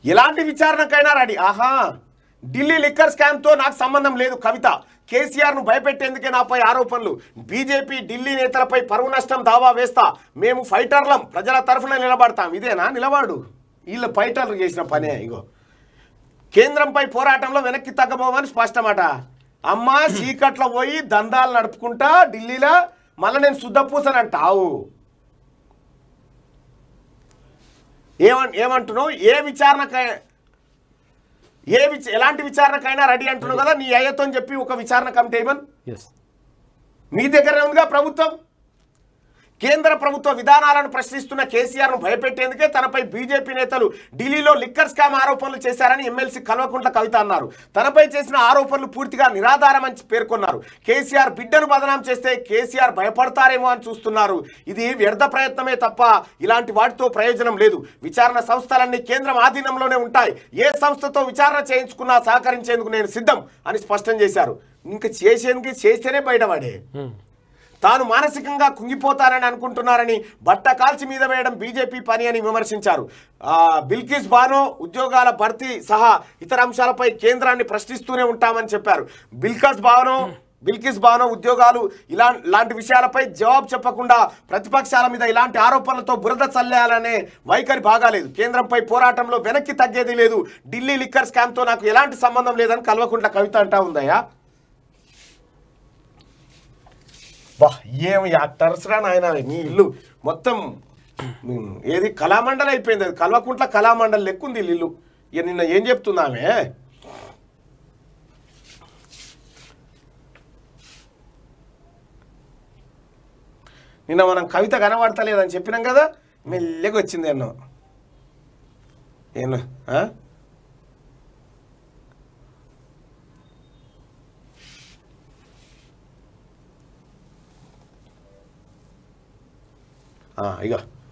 ఎలాంటి విచారణకైనా రెడీ ఆహా ఢిల్లీ లిక్కర్ స్కామ్తో నాకు సంబంధం లేదు కవిత కేసీఆర్ను భయపెట్టేందుకే నాపై ఆరోపణలు బీజేపీ ఢిల్లీ నేతలపై పరువు నష్టం దావా వేస్తా మేము ఫైటర్లం ప్రజల తరఫున నిలబడతాం ఇదేనా నిలబడు వీళ్ళు ఫైటర్లు చేసిన పనే ఇగో కేంద్రంపై పోరాటంలో వెనక్కి తగ్గబోమని స్పష్టమట అమ్మ చీకట్లో పోయి దందాలు నడుపుకుంటా ఢిల్లీలో మళ్ళీ నేను శుద్ధపూసనంటావు ఏమన్ ఏమంటున్నావు ఏ విచారణకై ఏ విచ ఎలాంటి విచారణకైనా రెడీ అంటున్నావు కదా నీ అయ్యతో చెప్పి ఒక విచారణ కమిటీ ఏమని ఎస్ మీ దగ్గరే ఉందిగా ప్రభుత్వం కేంద్ర ప్రభుత్వ విధానాలను ప్రశ్నిస్తున్న కేసీఆర్ను భయపెట్టేందుకే తనపై బీజేపీ నేతలు ఢిల్లీలో లిక్కర్ స్కామ్ ఆరోపణలు చేశారని ఎమ్మెల్సీ కల్వకుంట్ల కవిత అన్నారు తనపై చేసిన ఆరోపణలు పూర్తిగా నిరాధారమని పేర్కొన్నారు కేసీఆర్ బిడ్డను బదనాం చేస్తే కేసీఆర్ భయపడతారేమో అని చూస్తున్నారు ఇది వ్యర్థ ప్రయత్నమే తప్ప ఇలాంటి వాటితో ప్రయోజనం లేదు విచారణ సంస్థలన్నీ కేంద్రం ఆధీనంలోనే ఉంటాయి ఏ సంస్థతో విచారణ చేయించుకున్నా సహకరించేందుకు నేను సిద్ధం అని స్పష్టం చేశారు ఇంకా చేసేందుకు చేస్తేనే బయటపడే తాను మానసికంగా కుంగిపోతానని అనుకుంటున్నారని బట్ట కాల్చి మీద వేయడం బీజేపీ పని అని విమర్శించారు ఆ, బిల్కిస్ బానో ఉద్యోగాల భర్తీ సహా ఇతర అంశాలపై కేంద్రాన్ని ప్రశ్నిస్తూనే ఉంటామని చెప్పారు బిల్కస్ బానో బిల్కిస్ బానో ఉద్యోగాలు ఇలా లాంటి విషయాలపై జవాబు చెప్పకుండా ప్రతిపక్షాల మీద ఇలాంటి ఆరోపణలతో బురద చల్లేయాలనే వైఖరి బాగాలేదు కేంద్రంపై పోరాటంలో వెనక్కి తగ్గేది లేదు ఢిల్లీ లిక్కర్ స్కామ్తో నాకు ఎలాంటి సంబంధం లేదని కల్వకుంట్ల కవిత అంటా ఉందయ్యా బా ఏం యాక్టర్స్ రా నాయన నీ ఇల్లు మొత్తం ఉమ్, ఏది కళామండలి అయిపోయింది అది కల్వకుంట్ల కళామండలి లెక్కుంది వీళ్ళ ఇల్లు ఇక నిన్న ఏం చెప్తున్నామే నిన్న మనం కవిత కనబడతలేదని చెప్పినాం కదా మెల్లగా వచ్చింది ఎన్నో ఏను ఆ? ఆ, ఇక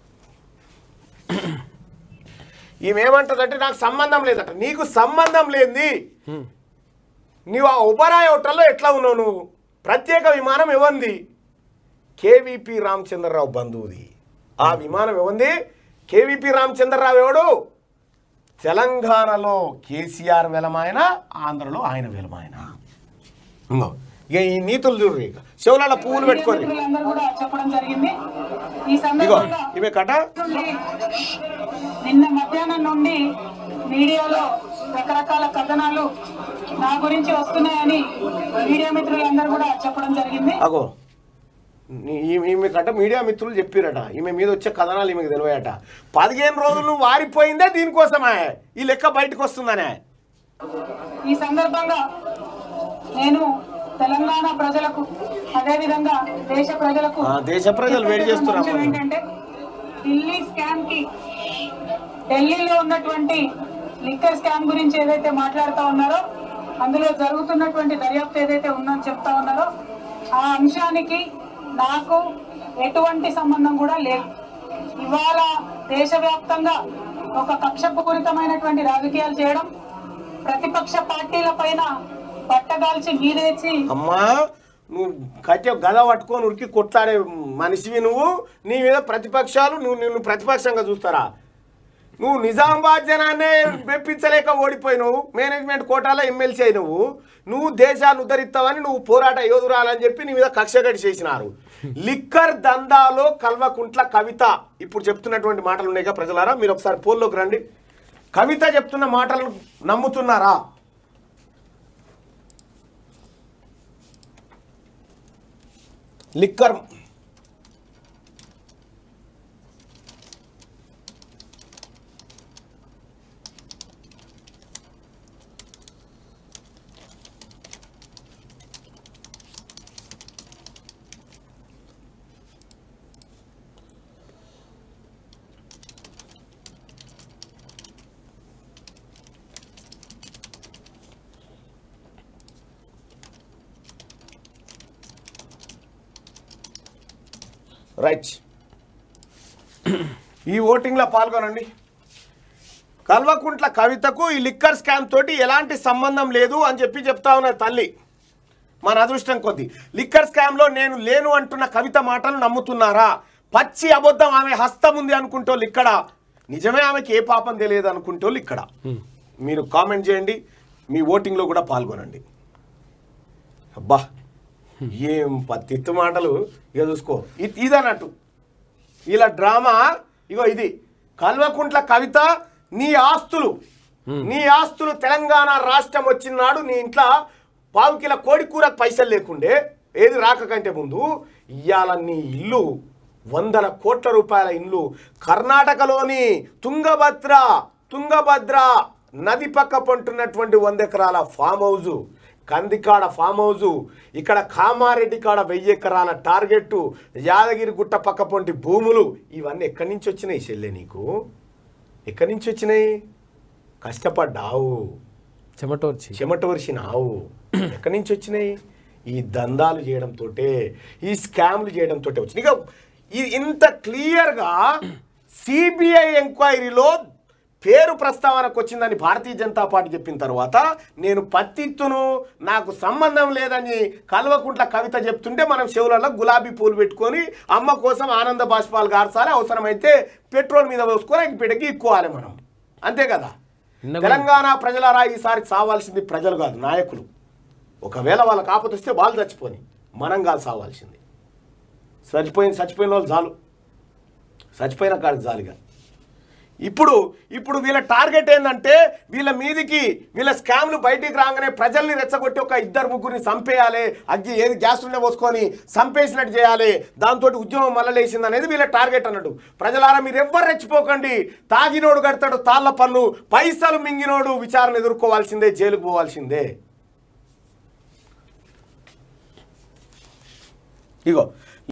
ఈమెమంటదంటే నాకు సంబంధం లేదట నీకు సంబంధం లేనిది నీవు ఆ ఉబరాయ్ హోటల్లో ఎట్లా ఉన్నావు నువ్వు ప్రత్యేక విమానం ఇవ్వంది కేవీపీ రామచంద్రరావు బంధువుది ఆ విమానం ఇవ్వంది కేవీపీ రామచంద్రరావు ఎవడు తెలంగాణలో కేసీఆర్ వెలమాయన ఆంధ్రలో ఆయన వెలమాయన ఇంగో ఇక ఈ నీతులు చూడు ఇక చెవులలో పువ్వులు పెట్టుకోరు మిత్రులందరూ కూడా చెప్పడం జరిగింది ఈ ఇగో సందర్భంగా ఈమె కట నుండి నిన్న మధ్యాహ్నం నుండి మీడియాలో రకరకాల కథనాలు నా గురించి వస్తున్నాయని మీడియా మిత్రులందరూ కూడా చెప్పడం జరిగింది అగో నీ- ఈ- ఈమె కట్ట మీడియా మిత్రులు చెప్పిరట ఈమె మీద వచ్చే కథనాలు ఈమెకు తెలియట పదిహేను రోజులు వారిపోయిందే దీనికోసమే ఈ లెక్క బయటకు వస్తుందనే ఈ సందర్భంగా నేను తెలంగాణ ప్రజలకు అదేవిధంగా దేశ ప్రజలకు ఆ, దేశ ప్రజలు వేడి చేస్తున్నారు చెప్పే విషయం ఏంటంటే ఢిల్లీ స్కామ్ కి ఢిల్లీలో ఉన్నటువంటి లిక్కర్ స్కామ్ గురించి ఏదైతే మాట్లాడుతూ ఉన్నారో అందులో జరుగుతున్నటువంటి దర్యాప్తు ఏదైతే ఉందని చెప్తా ఉన్నారో ఆ అంశానికి నాకు ఎటువంటి సంబంధం కూడా లేదు ఇవాళ దేశవ్యాప్తంగా ఒక కక్షపూరితమైనటువంటి రాజకీయాలు చేయడం ప్రతిపక్ష పార్టీల పైన పట్టగాల్చి మీదేచి అమ్మా నువ్వు కట్టె గద పట్టుకొని ఉరికి కొట్లాడే మనిషివి నువ్వు నీ మీద ప్రతిపక్షాలు నువ్వు నిన్ను ప్రతిపక్షంగా చూస్తారా నువ్వు నిజామాబాద్ జనాన్నే మెప్పించలేక ఓడిపోయినావు మేనేజ్మెంట్ కోటాలో ఎమ్మెల్సీ అయినవు నువ్వు దేశాన్ని ఉద్ధరిస్తావని నువ్వు పోరాట యోధురాలని చెప్పి నీ మీద కక్ష కట్టి చేసినారు లిక్కర్ దందాలో కల్వకుంట్ల కవిత ఇప్పుడు చెప్తున్నటువంటి మాటలు ఉన్నాయి కదా ప్రజలారా మీరు ఒకసారి పోల్లోకి రండి కవిత చెప్తున్న మాటలను నమ్ముతున్నారా లిక్కర్ రైట్ ఈ ఓటింగ్లో పాల్గొనండి కల్వకుంట్ల కవితకు ఈ లిక్కర్ స్కామ్ తోటి ఎలాంటి సంబంధం లేదు అని చెప్పి చెప్తా ఉన్నది తల్లి మన అదృష్టం కొద్ది లిక్కర్ స్కామ్లో నేను లేను అంటున్న కవిత మాటలు నమ్ముతున్నారా పచ్చి అబద్ధం ఆమె హస్తం ఉంది అనుకుంటోళ్ళు ఇక్కడ నిజమే ఆమెకి ఏ పాపం తెలియదు అనుకుంటే వాళ్ళు ఇక్కడ మీరు కామెంట్ చేయండి మీ ఓటింగ్లో కూడా పాల్గొనండి అబ్బా ఏం పత్తిత్తు మాటలు ఇక చూసుకో ఇ- ఇదన్నట్టు ఇలా డ్రామా ఇగో ఇది కల్వకుంట్ల కవిత నీ ఆస్తులు నీ ఆస్తులు తెలంగాణ రాష్ట్రం వచ్చినాడు నీ ఇంట్లో పావు కిలో కోడి కూరకు పైసలు లేకుండే ఏది రాక కంటే ముందు ఇవాళ నీ ఇల్లు వందల కోట్ల రూపాయల ఇల్లు కర్ణాటకలోని తుంగభద్ర తుంగభద్ర నది పక్క పంటున్నటువంటి వంద ఎకరాల ఫామ్ హౌజు కందికాడ ఫామ్ హౌజు ఇక్కడ కామారెడ్డి కాడ వెయ్యి ఎకరాల టార్గెట్ యాదగిరి గుట్ట పక్క పొంటి భూములు ఇవన్నీ ఎక్కడి నుంచి వచ్చినాయి చెల్లె నీకు ఎక్కడి నుంచి వచ్చినాయి కష్టపడ్డావు చెమటోర్చి చెమటోర్చినావు ఎక్కడి నుంచి వచ్చినాయి ఈ దందాలు చేయడంతో ఈ స్కామ్లు చేయడంతో వచ్చినాయి ఇక ఇది ఇంత క్లియర్గా సిబిఐ ఎంక్వైరీలో పేరు ప్రస్తావనకు వచ్చిందని భారతీయ జనతా పార్టీ చెప్పిన తర్వాత నేను పత్తిత్తును నాకు సంబంధం లేదని కల్వకుంట్ల కవిత చెప్తుంటే మనం చెవులలో గులాబీ పూలు పెట్టుకొని అమ్మ కోసం ఆనంద బాష్పాలు గార్చాలి అవసరమైతే పెట్రోల్ మీద పోసుకొని అగ్గిపెట్టకి ఎక్కువాలి మనం అంతే కదా నిన్న తెలంగాణ ప్రజలారా ఈసారి సావాల్సింది ప్రజలు కాదు నాయకులు ఒకవేళ వాళ్ళకి ఆపద వస్తే వాళ్ళు చచ్చిపోని మనం కాదు సావాల్సింది చచ్చిపోయిన చచ్చిపోయిన వాళ్ళు చాలు చచ్చిపోయిన కాడికి జాలిగా ఇప్పుడు ఇప్పుడు వీళ్ళ టార్గెట్ ఏంటంటే వీళ్ళ మీదికి వీళ్ళ స్కామ్లు బయటికి రాగానే ప్రజల్ని రెచ్చగొట్టి ఒక ఇద్దరు ముగ్గురిని చంపేయాలి అగ్గి ఏది గ్యాస్ ఉండే పోసుకొని చంపేసినట్టు చేయాలి దాంతో ఉద్యమం మల్లలేసింది అనేది వీళ్ళ టార్గెట్ అన్నట్టు ప్రజలారా మీరు ఎవ్వరు రెచ్చిపోకండి తాగినోడు కడతాడు తాళ్ళ పన్ను పైసలు మింగినోడు విచారణ ఎదుర్కోవాల్సిందే జైలుకు పోవాల్సిందే ఇగో